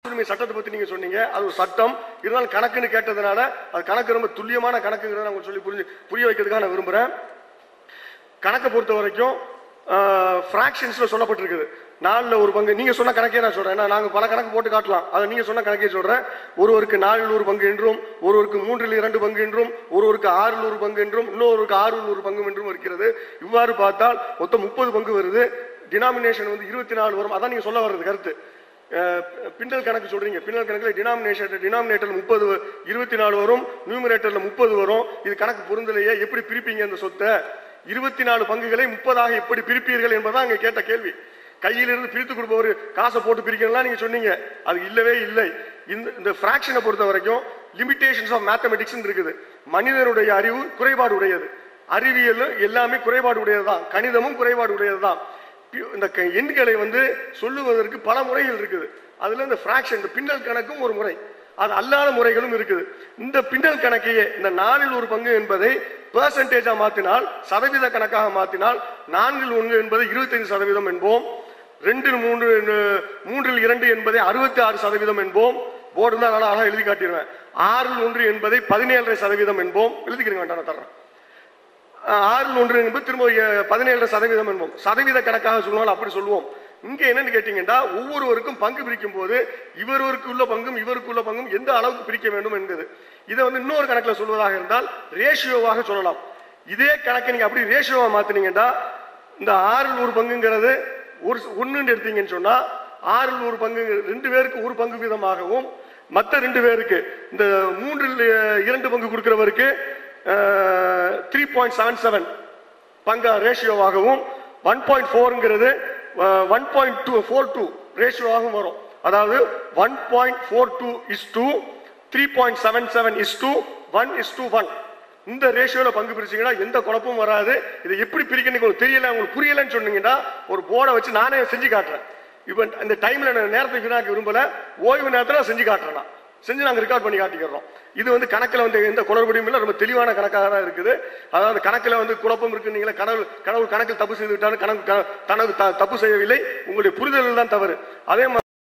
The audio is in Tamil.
உரிமை சட்டத்தை பத்தி நீங்க சொன்னீங்க அது ஒரு சட்டம் இருந்தாலும் கணக்குன்னு கேட்டதுனால அது கணக்கு ரொம்ப துல்லியமான கணக்குங்கிறத நான் உங்களுக்கு சொல்லி புரிஞ்சு புரிய வைக்கிறதுக்காக நான் விரும்புறேன் கணக்கை பொறுத்த வரைக்கும் ஃப்ராக்ஷன்ஸ்ல சொல்லப்பட்டிருக்குது நாலுல ஒரு பங்கு நீங்க சொன்ன கணக்கே நான் சொல்றேன் ஏன்னா நாங்க பல கணக்கு போட்டு காட்டலாம் அதை நீங்க சொன்ன கணக்கே சொல்றேன் ஒருவருக்கு நாலில் ஒரு பங்கு என்றும் ஒருவருக்கு மூன்றில் இரண்டு பங்கு என்றும் ஒருவருக்கு ஆறில் ஒரு பங்கு என்றும் இன்னொருவருக்கு ஆறில் ஒரு பங்கு என்றும் இருக்கிறது இவ்வாறு பார்த்தால் மொத்தம் முப்பது பங்கு வருது டினாமினேஷன் வந்து இருபத்தி நாலு வரும் அதான் நீங்க சொல்ல வர்றது கருத்து அஹ் பின்னல் கணக்கு சொல்றீங்க பின்னல் கணக்குல டினாமினேஷன் டினாமினேட்டர் முப்பது இருபத்தி நாலு வரும் நியூமினேட்டர்ல முப்பது வரும் இது கணக்கு பொருந்தலையே எப்படி பிரிப்பீங்க அந்த சொத்தை இருபத்தி நாலு பங்குகளை முப்பதாக எப்படி பிரிப்பீர்கள் என்பதான் அங்க கேட்ட கேள்வி கையிலிருந்து பிரித்து கொடுப்பவர் காசை போட்டு பிரிக்கலாம் நீங்க சொன்னீங்க அது இல்லவே இல்லை இந்த இந்த ஃபிராக்ஷனை பொறுத்த வரைக்கும் லிமிடேஷன்ஸ் ஆஃப் மேத்தமெட்டிக்ஸ் இருக்குது மனிதனுடைய அறிவு குறைபாடு உடையது அறிவியல் எல்லாமே குறைபாடு உடையதுதான் கணிதமும் குறைபாடு உடையதுதான் பி- இந்த க- எண்களை வந்து சொல்லுவதற்கு பல முறைகள் இருக்குது அதுல இந்த ஃபிராக்ஷன் இந்த பின்னல் கணக்கும் ஒரு முறை அது அல்லாத முறைகளும் இருக்குது இந்த பின்னல் கணக்கையே இந்த நாலில் ஒரு பங்கு என்பதை பெர்சன்டேஜா மாத்தினால் சதவீத கணக்காக மாத்தினால் நான்கில் ஒன்று என்பதை இருபத்தைந்து சதவீதம் என்போம் ரெண்டில் மூன்று அஹ், மூன்றில் இரண்டு என்பதை அறுபத்தி ஆறு சதவீதம் என்போம் போர்டு தான் நல்லா அழகா எழுதி காட்டிடுவேன் ஆறில் ஒன்று என்பதை பதினேழரை சதவீதம் என்போம் எழுதிக்கிறேங்க வேண்டாம் நான் தர்றேன் ஆறில் ஒன்று என்பது திரும்ப அஹ், பதினேழு சதவீதம் என்போம் சதவீத கணக்காக சொல்லுவாங்க அப்படி சொல்லுவோம் இங்க என்னன்னு கேட்டீங்கன்னா ஒவ்வொருவருக்கும் பங்கு பிரிக்கும் போது இவருக்கு உள்ள பங்கும் இவருக்கு உள்ள பங்கும் எந்த அளவுக்கு பிரிக்க வேண்டும் என்பது இதை வந்து இன்னொரு கணக்குல சொல்வதாக இருந்தால் ரேஷியோவாக சொல்லலாம் இதே கணக்கை நீங்க அப்படி ரேஷியோவா மாத்தினீங்கன்னா இந்த ஆறில் ஒரு பங்குங்கிறது ஒரு ஒன்னு எடுத்தீங்கன்னு சொன்னா ஆறில் ஒரு பங்கு ரெண்டு பேருக்கு ஒரு பங்கு வீதமாகவும் மற்ற ரெண்டு பேருக்கு இந்த மூன்றில் அஹ், இரண்டு பங்கு கொடுக்கிறவருக்கு த்ரீ பாயிண்ட் செவன் செவன் பங்கா ரேஷியோவாகவும் ஒன் பாயிண்ட் ஃபோருங்கிறது one point two four two ரேஷியோவாகவும் வரும் அதாவது one point four two is two three point seven seven is two one is two one இந்த ரேஷியோல பங்கு பிரிச்சீங்கன்னா எந்த குழப்பமும் வராது இதை எப்படி பிரிக்கணும் உங்களுக்கு தெரியல உங்களுக்கு புரியலன்னு சொன்னீங்கன்னா ஒரு போர்டை வச்சு நானே செஞ்சு காட்டுறேன் இப்போ இந்த டைம்ல நான் நேரத்தை வீணாக்க விரும்பல ஓய்வு நேரத்துல செஞ்சு காட்டுறேன் நான். செஞ்சு நாங்க ரெக்கார்ட் பண்ணி காட்டிக்கிறோம் இது வந்து கணக்குல வந்து எந்த குளறுபடியும் இல்லை ரொம்ப தெளிவான கணக்காக தான் இருக்குது அதாவது கணக்குல வந்து குழப்பம் இருக்கு நீங்களே கடவுள் கடவுள் கணக்கில் தப்பு செய்து விட்டாலும் கணக்கு க- தனக்கு த- தப்பு செய்யவில்லை உங்களுடைய புரிதல் தான் தவறு அதே மாதிரி